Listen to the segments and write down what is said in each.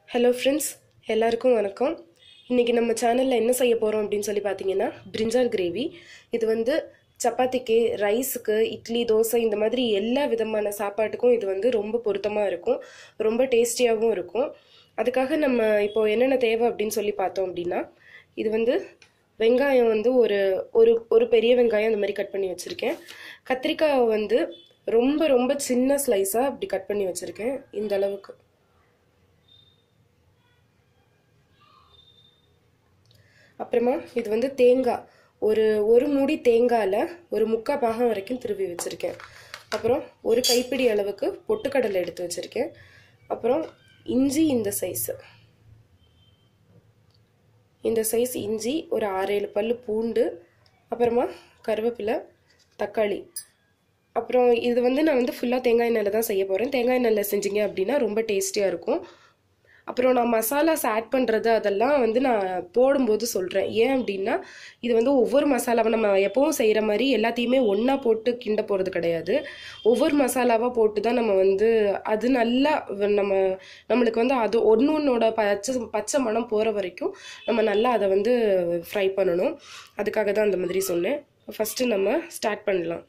hello friends எல்லாருக்கும் வணக்கம் இன்றைக்கி நம்ம சேனலில் என்ன செய்ய போகிறோம் அப்படின்னு சொல்லி பார்த்தீங்கன்னா பிரிஞ்சால் கிரேவி இது வந்து சப்பாத்திக்கு ரைஸுக்கு இட்லி தோசை இந்த மாதிரி எல்லா விதமான சாப்பாட்டுக்கும் இது வந்து ரொம்ப பொருத்தமாக இருக்கும் ரொம்ப டேஸ்டியாகவும் இருக்கும் அதுக்காக நம்ம இப்போ என்னென்ன தேவை அப்படின்னு சொல்லி பார்த்தோம் அப்படின்னா இது வந்து வெங்காயம் வந்து ஒரு ஒரு ஒரு பெரிய வெங்காயம் அந்த மாதிரி கட் பண்ணி வச்சுருக்கேன் கத்திரிக்காவை வந்து ரொம்ப ரொம்ப சின்ன ஸ்லைஸாக அப்படி கட் பண்ணி வச்சுருக்கேன் இந்த அளவுக்கு அப்புறமா இது வந்து தேங்காய் ஒரு ஒரு மூடி தேங்காயில் ஒரு முக்கால் பாகம் வரைக்கும் திருவி வச்சுருக்கேன் அப்புறம் ஒரு கைப்பிடி அளவுக்கு பொட்டுக்கடலை எடுத்து வச்சுருக்கேன் அப்புறம் இஞ்சி இந்த சைஸு இந்த சைஸ் இஞ்சி ஒரு ஆறு ஏழு பல் பூண்டு அப்புறமா கருவேப்பிலை தக்காளி அப்புறம் இது வந்து நான் வந்து ஃபுல்லாக தேங்காய் எண்ணெயில் தான் செய்ய போகிறேன் தேங்காய் எண்ணெயில் செஞ்சீங்க அப்படின்னா ரொம்ப டேஸ்டியாக இருக்கும் அப்புறம் நான் மசாலாஸ் ஆட் பண்ணுறது அதெல்லாம் வந்து நான் போடும்போது சொல்கிறேன் ஏன் அப்படின்னா இது வந்து ஒவ்வொரு மசாலாவை நம்ம எப்பவும் செய்கிற மாதிரி எல்லாத்தையுமே ஒன்றா போட்டு கிண்ட போகிறது கிடையாது ஒவ்வொரு மசாலாவாக போட்டு தான் நம்ம வந்து அது நல்லா நம்ம நம்மளுக்கு வந்து அது ஒன்று ஒன்றோட பச்சை பச்சை மனம் போகிற வரைக்கும் நம்ம நல்லா அதை வந்து ஃப்ரை பண்ணணும் அதுக்காக தான் அந்த மாதிரி சொன்னேன் ஃபஸ்ட்டு நம்ம ஸ்டார்ட் பண்ணலாம்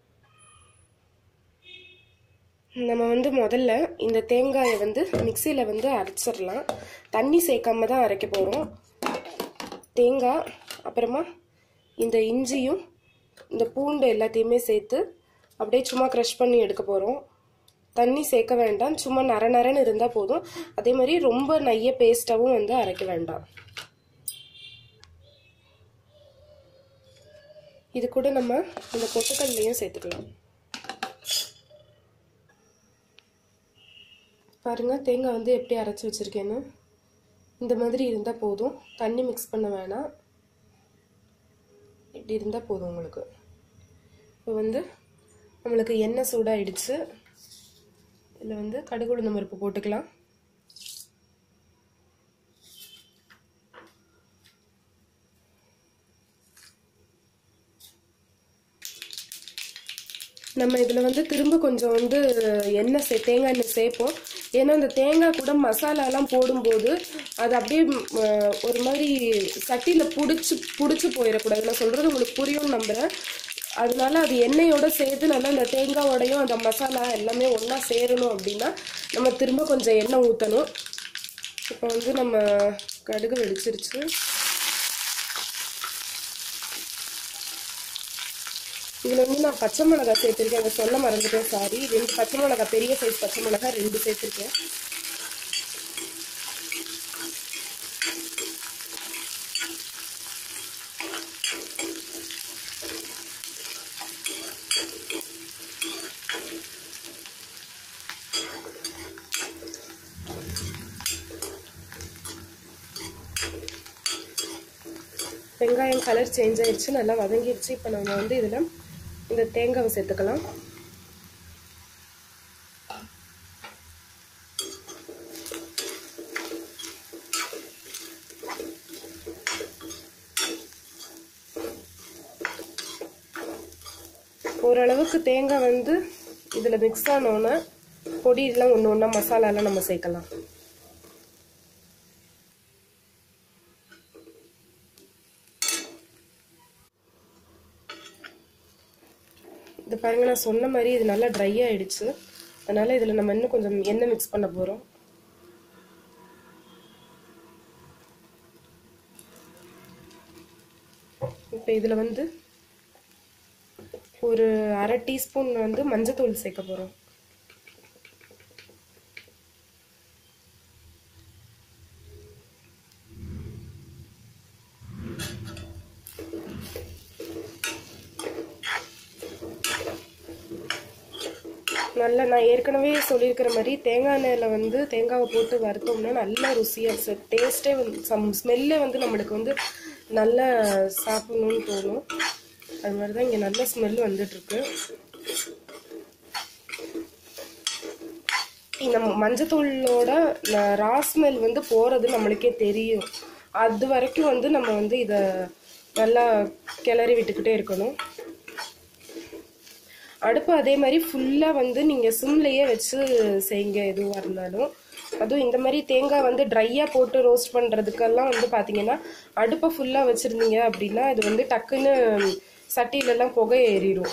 நம்ம வந்து முதல்ல இந்த தேங்காயை வந்து மிக்சியில் வந்து அரைச்சிடலாம் தண்ணி சேர்க்காம தான் அரைக்க போகிறோம் தேங்காய் அப்புறமா இந்த இஞ்சியும் இந்த பூண்டு எல்லாத்தையுமே சேர்த்து அப்படியே சும்மா க்ரஷ் பண்ணி எடுக்க போகிறோம் தண்ணி சேர்க்க வேண்டாம் சும்மா நர நரன்னு இருந்தால் போதும் அதே மாதிரி ரொம்ப நைய பேஸ்ட்டாகவும் வந்து அரைக்க வேண்டாம் இது கூட நம்ம இந்த பொட்டுக்கல்லையும் சேர்த்துக்கலாம் பாருங்கள் தேங்காய் வந்து எப்படி அரைச்சி வச்சுருக்கேன்னு இந்த மாதிரி இருந்தால் போதும் தண்ணி மிக்ஸ் பண்ண வேணாம் இப்படி இருந்தால் போதும் உங்களுக்கு இப்போ வந்து நம்மளுக்கு எண்ணெய் சூடாகிடுச்சு இதில் வந்து கடுகு உளுந்த பருப்பு போட்டுக்கலாம் நம்ம இதில் வந்து திரும்ப கொஞ்சம் வந்து எண்ணெய் சே தேங்காய் எண்ணெய் சேர்ப்போம் ஏன்னா அந்த தேங்காய் கூட மசாலாலாம் போடும்போது அது அப்படியே ஒரு மாதிரி சட்டியில் பிடிச்சி பிடிச்சி போயிடக்கூடாது நான் சொல்கிறது உங்களுக்கு புரியும் நம்புகிறேன் அதனால அது எண்ணெயோட சேர்த்து நல்லா இந்த தேங்காயோடையும் அந்த மசாலா எல்லாமே ஒன்றா சேரணும் அப்படின்னா நம்ம திரும்ப கொஞ்சம் எண்ணெய் ஊற்றணும் இப்போ வந்து நம்ம கடுகு வெடிச்சிருச்சு இதில் வந்து நான் பச்சை மிளகாய் சேர்த்துருக்கேன் அதை சொல்ல மறந்துட்டேன் சாரி ரெண்டு பச்சை மிளகாய் பெரிய சைஸ் பச்சை மிளகாய் ரெண்டு சேர்த்துருக்கேன் வெங்காயம் கலர் சேஞ்ச் ஆயிடுச்சு நல்லா வதங்கிடுச்சு இப்போ நம்ம வந்து இதில் இந்த தேங்காவை சேர்த்துக்கலாம் ஓரளவுக்கு தேங்காய் வந்து இதில் மிக்ஸ் ஆனோன்னே பொடியெல்லாம் ஒன்று ஒன்றா மசாலாலாம் நம்ம சேர்க்கலாம் இது பாருங்க நான் சொன்ன மாதிரி இது நல்லா ட்ரை ஆயிடுச்சு அதனால இதில் நம்ம இன்னும் கொஞ்சம் எண்ணெய் மிக்ஸ் பண்ண போகிறோம் இப்போ இதில் வந்து ஒரு அரை டீஸ்பூன் வந்து மஞ்சத்தூள் சேர்க்க போகிறோம் நல்லா நான் ஏற்கனவே சொல்லியிருக்கிற மாதிரி தேங்காய் எண்ணெயில் வந்து தேங்காவை போட்டு வறுத்தோம்னா நல்லா ருசியாக டேஸ்ட்டே வந்து சம் ஸ்மெல்லே வந்து நம்மளுக்கு வந்து நல்லா சாப்பிடணும்னு தோணும் அது மாதிரி தான் இங்கே நல்ல ஸ்மெல் வந்துட்டுருக்கு இந்த மஞ்சத்தூளோட ரா ஸ்மெல் வந்து போகிறது நம்மளுக்கே தெரியும் அது வரைக்கும் வந்து நம்ம வந்து இதை நல்லா கிளறி விட்டுக்கிட்டே இருக்கணும் அடுப்பு அதே மாதிரி ஃபுல்லாக வந்து நீங்கள் சிம்லேயே வச்சு செய்யுங்க எதுவாக இருந்தாலும் அதுவும் இந்த மாதிரி தேங்காய் வந்து ட்ரையாக போட்டு ரோஸ்ட் பண்ணுறதுக்கெல்லாம் வந்து பார்த்தீங்கன்னா அடுப்பை ஃபுல்லாக வச்சுருந்தீங்க அப்படின்னா இது வந்து டக்குன்னு சட்டியிலலாம் புகை ஏறிடும்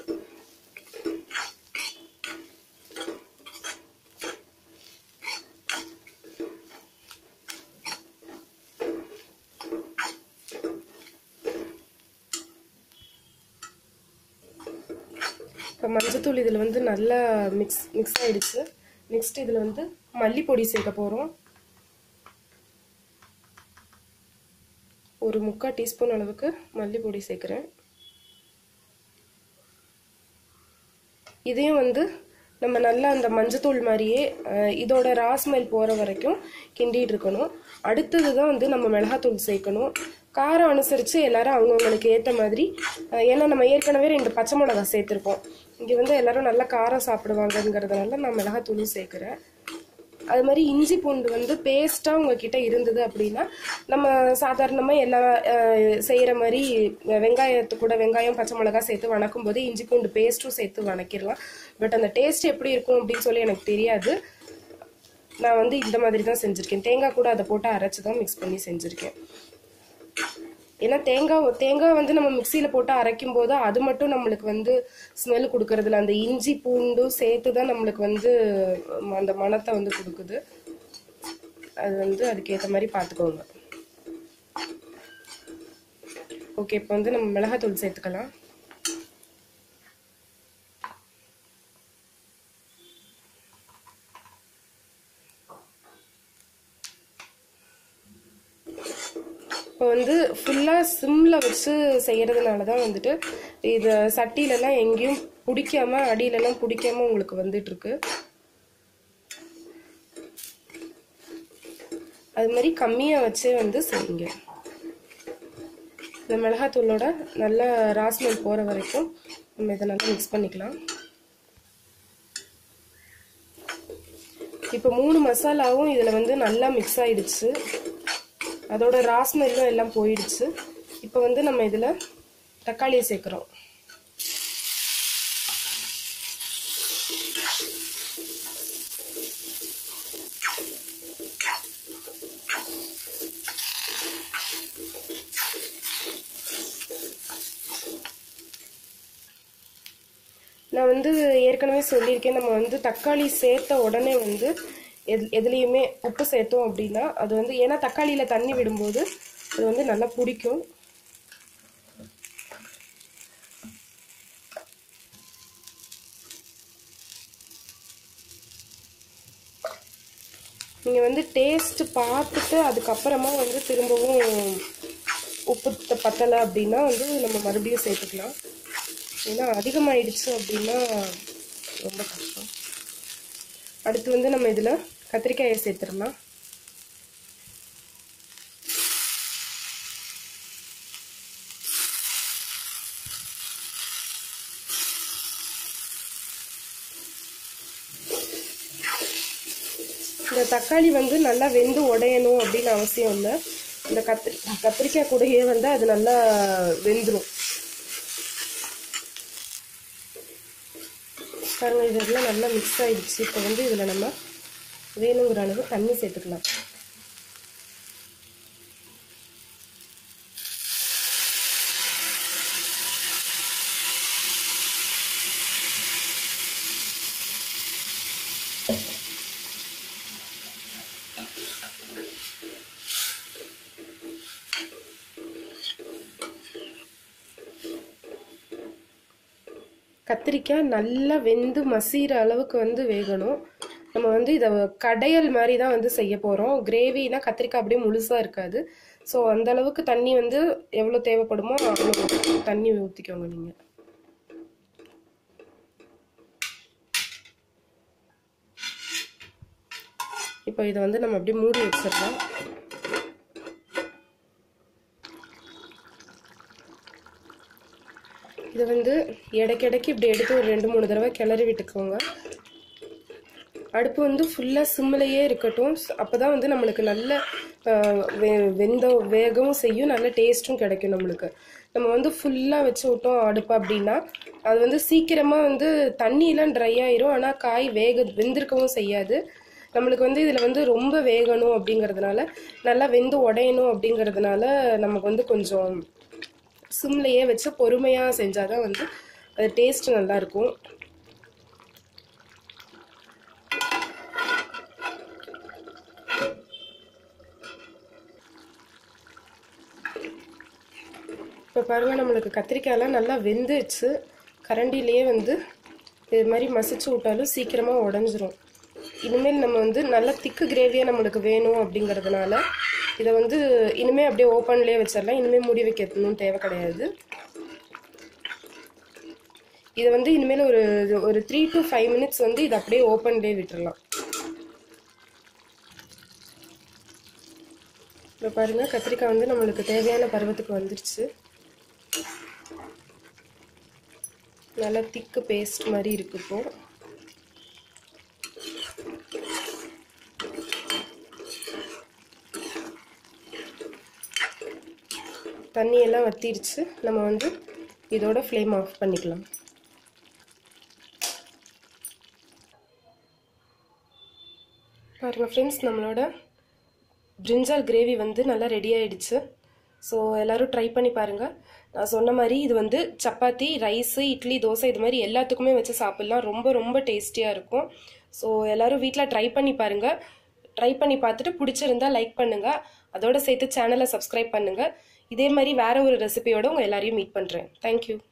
இப்போ மஞ்சத்தூள் இதில் வந்து நல்லா மிக்ஸ் மிக்ஸ் ஆயிடுச்சு நெக்ஸ்ட் இதில் வந்து மல்லிப்பொடி சேர்க்க போகிறோம் ஒரு முக்கால் டீஸ்பூன் அளவுக்கு மல்லிப்பொடி சேர்க்குறேன் இதையும் வந்து நம்ம நல்லா அந்த மஞ்சத்தூள் மாதிரியே அஹ், இதோட ராஸ்மெல் போகிற வரைக்கும் கிண்டிட்டு இருக்கணும் அடுத்தது தான் வந்து நம்ம மிளகாத்தூள் சேர்க்கணும் காரம் அனுசரித்து எல்லாரும் அவங்கவுங்களுக்கு ஏற்ற மாதிரி அஹ், ஏன்னா நம்ம ஏற்கனவே ரெண்டு பச்சை மிளகா சேர்த்துருப்போம் இங்கே வந்து எல்லாரும் நல்லா காரம் சாப்பிடுவாங்கங்கிறதுனால நான் மிளகாத்தூளும் சேர்க்குறேன் அது மாதிரி இஞ்சி பூண்டு வந்து பேஸ்ட்டாக உங்ககிட்ட இருந்தது அப்படின்னா நம்ம சாதாரணமாக எல்லா செய்கிற மாதிரி வெங்காயத்து கூட வெங்காயம் பச்சை மிளகா சேர்த்து வணக்கும் போது இஞ்சி பூண்டு பேஸ்ட்டும் சேர்த்து வணக்கிடலாம் பட் அந்த டேஸ்ட் எப்படி இருக்கும் அப்படின்னு சொல்லி எனக்கு தெரியாது நான் வந்து இந்த மாதிரி தான் செஞ்சுருக்கேன் தேங்காய் கூட அதை போட்டு அரைச்சி தான் மிக்ஸ் பண்ணி செஞ்சுருக்கேன் ஏன்னா தேங்காய் தேங்காய் வந்து நம்ம மிக்சியில் போட்டு அரைக்கும் போது அது மட்டும் நம்மளுக்கு வந்து ஸ்மெல் கொடுக்கறதுல அந்த இஞ்சி பூண்டும் சேர்த்து தான் நம்மளுக்கு வந்து ம், அந்த மணத்தை வந்து கொடுக்குது அது வந்து அதுக்கேற்ற மாதிரி பார்த்துக்கோங்க ஓகே இப்போ வந்து நம்ம மிளகாத்தூள் சேர்த்துக்கலாம் இப்போ வந்து ஃபுல்லாக சிம்மில் வச்சு செய்கிறதுனால தான் வந்துட்டு இது சட்டியிலலாம் எங்கேயும் பிடிக்காம அடியிலலாம் பிடிக்காம உங்களுக்கு வந்துட்டு இருக்கு அது மாதிரி கம்மியாக வச்சே வந்து செய்யுங்க இந்த மிளகாத்தூளோட நல்லா ராஸ்மெல் போகிற வரைக்கும் நம்ம இதை நல்லா மிக்ஸ் பண்ணிக்கலாம் இப்போ மூணு மசாலாவும் இதில் வந்து நல்லா மிக்ஸ் ஆயிடுச்சு அதோட ராஸ்மெல்லும் எல்லாம் போயிடுச்சு இப்போ வந்து நம்ம இதில் தக்காளியை சேர்க்குறோம் நான் வந்து ஏற்கனவே சொல்லியிருக்கேன் நம்ம வந்து தக்காளி சேர்த்த உடனே வந்து எது எதுலேயுமே உப்பு சேர்த்தோம் அப்படின்னா அது வந்து ஏன்னா தக்காளியில் தண்ணி விடும்போது அது வந்து நல்லா பிடிக்கும் நீங்கள் வந்து டேஸ்ட் பார்த்துட்டு அதுக்கப்புறமா வந்து திரும்பவும் உப்பு த- பத்தலை அப்படின்னா வந்து நம்ம மறுபடியும் சேர்த்துக்கலாம் ஏன்னா அதிகமாயிடுச்சு அப்படின்னா ரொம்ப கஷ்டம் அடுத்து வந்து நம்ம இதில் கத்திரிக்காயை சேர்த்துடலாம் இந்த தக்காளி வந்து நல்லா வெந்து உடையணும் அப்படின்னு அவசியம் இல்லை இந்த கத்திரி கத்திரிக்காய் கூடயே வந்து அது நல்லா வெந்துடும் பாருங்க இதெல்லாம் நல்லா மிக்ஸ் ஆயிடுச்சு இப்போ வந்து இதில் நம்ம வேணுங்கிற அளவு தண்ணி சேர்த்துக்கலாம் கத்திரிக்காய் நல்லா வெந்து மசீர அளவுக்கு வந்து வேகணும் நம்ம வந்து இதை கடையல் மாதிரி தான் வந்து செய்ய போகிறோம் கிரேவினா கத்திரிக்காய் அப்படியே முழுசாக இருக்காது ஸோ அந்த அளவுக்கு தண்ணி வந்து எவ்வளோ தேவைப்படுமோ அவ்வளோ தண்ணி ஊற்றிக்கோங்க நீங்கள் இப்போ இதை வந்து நம்ம அப்படியே மூடி வச்சிடலாம் இதை வந்து இடைக்கிடைக்கு இப்படி எடுத்து ஒரு ரெண்டு மூணு தடவை கிளறி விட்டுக்கோங்க அடுப்பு வந்து ஃபுல்லாக சிம்மிலேயே இருக்கட்டும் அப்போ தான் வந்து நம்மளுக்கு நல்ல ஆஹ், வெ வெந்த வேகவும் செய்யும் நல்ல டேஸ்ட்டும் கிடைக்கும் நம்மளுக்கு நம்ம வந்து ஃபுல்லாக வச்சு விட்டோம் அடுப்பு அப்படின்னா அது வந்து சீக்கிரமாக வந்து தண்ணியெலாம் ட்ரை ஆயிரும் ஆனால் காய் வேக வெந்திருக்கவும் செய்யாது நம்மளுக்கு வந்து இதில் வந்து ரொம்ப வேகணும் அப்படிங்கிறதுனால நல்லா வெந்து உடையணும் அப்படிங்கிறதுனால நமக்கு வந்து கொஞ்சம் சிம்லையே வச்சு பொறுமையாக செஞ்சால் தான் வந்து அது டேஸ்ட் நல்லாயிருக்கும் இப்போ பாருங்கள் நம்மளுக்கு கத்திரிக்காயெல்லாம் நல்லா வெந்துச்சு கரண்டிலேயே வந்து இது மாதிரி மசிச்சு விட்டாலும் சீக்கிரமாக உடஞ்சிரும் இனிமேல் நம்ம வந்து நல்ல திக்கு கிரேவியாக நம்மளுக்கு வேணும் அப்படிங்கிறதுனால இதை வந்து இனிமேல் அப்படியே ஓப்பன்லேயே வச்சிடலாம் இனிமேல் மூடி வைக்கணும்னு தேவை கிடையாது இதை வந்து இனிமேல் ஒரு ஒரு த்ரீ டு ஃபைவ் மினிட்ஸ் வந்து இதை அப்படியே ஓப்பன்லேயே விட்டுறலாம் இப்போ பாருங்கள் கத்திரிக்காய் வந்து நம்மளுக்கு தேவையான பருவத்துக்கு வந்துருச்சு நல்லா திக்கு பேஸ்ட் மாதிரி இருக்கு இப்போ தண்ணியெல்லாம் வத்திருச்சு நம்ம வந்து இதோட ஃப்ளேம் ஆஃப் பண்ணிக்கலாம் பாருங்கள் ஃப்ரெண்ட்ஸ் நம்மளோட பிரிஞ்சால் கிரேவி வந்து நல்லா ரெடி ஆயிடுச்சு ஸோ எல்லோரும் ட்ரை பண்ணி பாருங்கள் நான் சொன்ன மாதிரி இது வந்து சப்பாத்தி ரைஸு இட்லி தோசை இது மாதிரி எல்லாத்துக்குமே வச்சு சாப்பிட்லாம் ரொம்ப ரொம்ப டேஸ்டியாக இருக்கும் ஸோ எல்லோரும் வீட்டில் ட்ரை பண்ணி பாருங்கள் ட்ரை பண்ணி பார்த்துட்டு பிடிச்சிருந்தா லைக் பண்ணுங்கள் அதோட சேர்த்து சேனலை சப்ஸ்கிரைப் பண்ணுங்கள் இதே மாதிரி வேறு ஒரு ரெசிபியோட உங்கள் எல்லாரையும் மீட் பண்ணுறேன் தேங்க்யூ